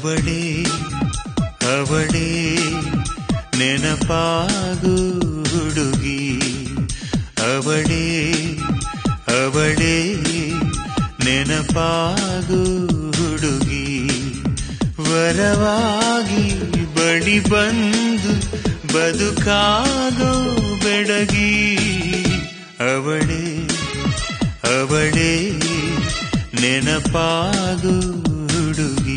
ಅವಳೇ ಅವಳೇ ನೆನಪಾಗು ಹುಡುಗಿ ಅವಳೇ ಅವಳೇ ನೆನಪಾಗು ಹುಡುಗಿ ವರವಾಗಿ ಬಳಿ ಬಂದು ಬದುಕಾಗೋ ಬೆಡಗಿ ಅವಳೇ ಅವಳೇ ನೆನಪಾಗು ಹುಡುಗಿ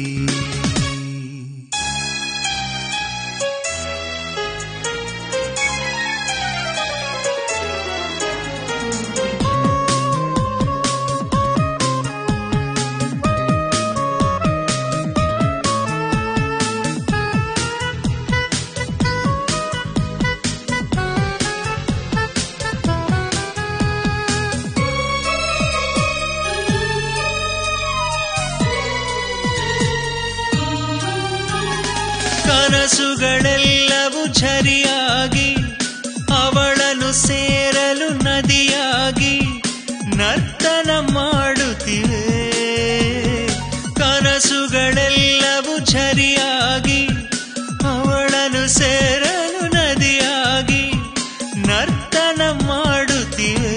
ಕನಸುಗಳೆಲ್ಲವೂ ಝರಿಯಾಗಿ ಅವಳನ್ನು ಸೇರಲು ನದಿಯಾಗಿ ನರ್ತನ ಮಾಡುತ್ತಿವೆ ಕನಸುಗಳೆಲ್ಲವೂ ಝರಿಯಾಗಿ ಅವಳನ್ನು ಸೇರಲು ನದಿಯಾಗಿ ನರ್ತನ ಮಾಡುತ್ತಿವೆ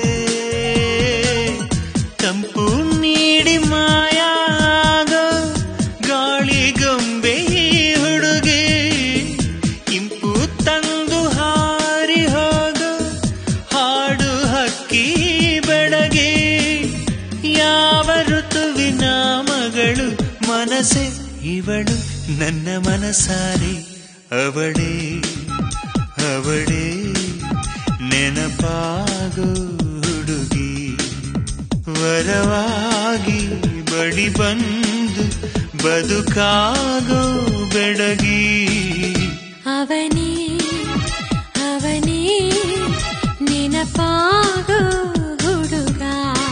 ತಂಪು ನೀಡಿ ಮಾಯಾಗೋ ಗಾಳಿಗೊಂಬೆ ಈ ಹುಡುಗಿ ಇಂಪು ತಂದು ಹಾರಿ ಹೋಗೋ ಹಾಡು ಹಕ್ಕಿ ಬೆಳಗ್ಗೆ ಯಾವ ಋತುವಿನ ಮಗಳು ಮನಸ್ಸೆ ಇವಳು ನನ್ನ ಮನಸಾರೆ ಅವಳೇ ಅವಳೇ ನೆನಪಾಗೋ ಹುಡುಗಿ ವರವಾಗಿ ಬಳಿ ಬಂದು ಬದುಕಾಗೋ ಬೆಡಗಿ ಅವನೇ ಅವನೇ ನೆನಪಾಗೋ ಹುಡುಗ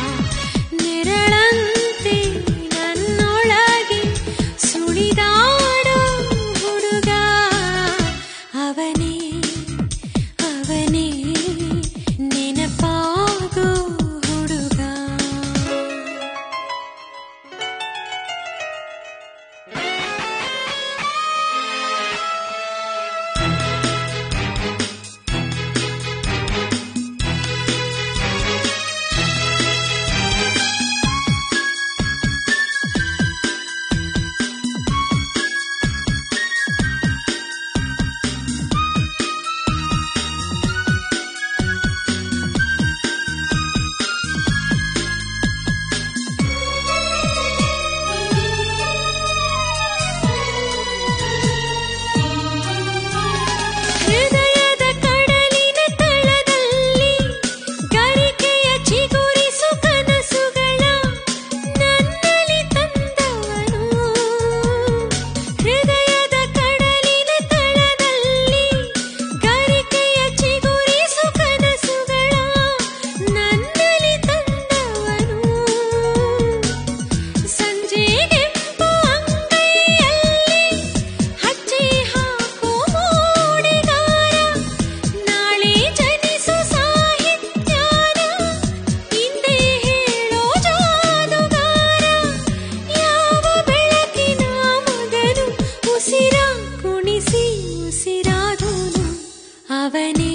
ನೆರಳಂತೆ ನನ್ನೊಳಗೆ ಸುಳಿದಾಡೋ ಹುಡುಗ ಅವನೇ ಅವನೇ ನೆನಪಾಗೋ ಹುಡುಗ ಹೃದಯದ ಕಡಲಿನ ತಳದಲ್ಲಿ ಗರಿಕೆಯ ಚಿಗುರಿಸು ಕನಸುಗಳ ನನ್ನಲ್ಲಿ ತಂದವನು ಹೃದಯದ ಕಡಲಿನ ತಳದಲ್ಲಿ ಗರಿಕೆಯ ಚಿಗುರಿಸು ಕನಸುಗಳ ನನ್ನಲ್ಲಿ ತಂದವನು ಸಂಜೆಗೆಂಪು ಅಂಗೈಯಲ್ಲಿ ಹಚ್ಚಿ ಹಾಕೋ ಮೂಡಿಗಾರ ನಾಳೆ ಜನಿಸು ಸಾಹಿತ್ಯಾನ ಹಿಂದೆ ಹೇಳೋ ಜಾದುಗಾರ ಯಾವ ಬೆಳಕಿನ ಮಗನು ಉಸಿರ ಕುಣಿಸಿ ಉಸಿರಾದೋನು ಅವನೇ